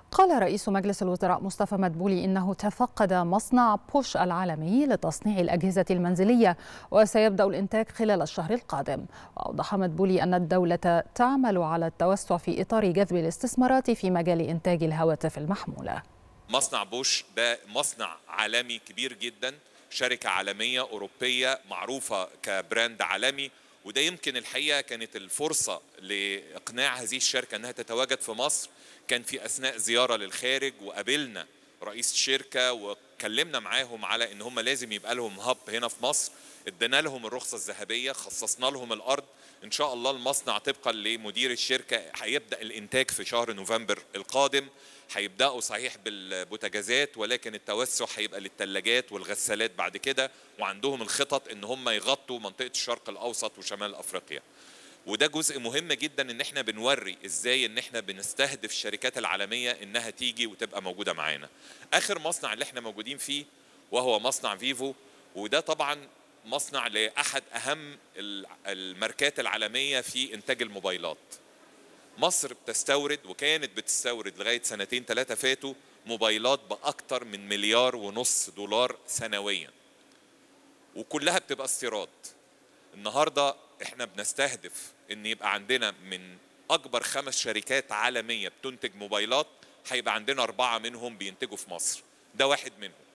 قال رئيس مجلس الوزراء مصطفى مدبولي إنه تفقد مصنع بوش العالمي لتصنيع الأجهزة المنزلية وسيبدأ الإنتاج خلال الشهر القادم وأوضح مدبولي أن الدولة تعمل على التوسع في إطار جذب الاستثمارات في مجال إنتاج الهواتف المحمولة مصنع بوش ده مصنع عالمي كبير جدا شركة عالمية أوروبية معروفة كبراند عالمي وده يمكن الحقيقة كانت الفرصة لإقناع هذه الشركة أنها تتواجد في مصر كان في أثناء زيارة للخارج وقابلنا رئيس الشركة وكلمنا معاهم على ان هم لازم يبقى لهم هب هنا في مصر ادينا لهم الرخصة الذهبية خصصنا لهم الارض ان شاء الله المصنع طبقا لمدير الشركة هيبدأ الانتاج في شهر نوفمبر القادم هيبدأوا صحيح بالبوتاجازات ولكن التوسع هيبقى للثلاجات والغسالات بعد كده وعندهم الخطط ان هم يغطوا منطقة الشرق الاوسط وشمال افريقيا وده جزء مهم جدا ان احنا بنوري ازاي ان احنا بنستهدف الشركات العالميه انها تيجي وتبقى موجوده معانا اخر مصنع اللي احنا موجودين فيه وهو مصنع فيفو وده طبعا مصنع لاحد اهم الماركات العالميه في انتاج الموبايلات مصر بتستورد وكانت بتستورد لغايه سنتين ثلاثه فاتوا موبايلات باكثر من مليار ونص دولار سنويا وكلها بتبقى استيراد النهارده احنا بنستهدف ان يبقى عندنا من اكبر خمس شركات عالميه بتنتج موبايلات هيبقى عندنا اربعه منهم بينتجوا في مصر ده واحد منهم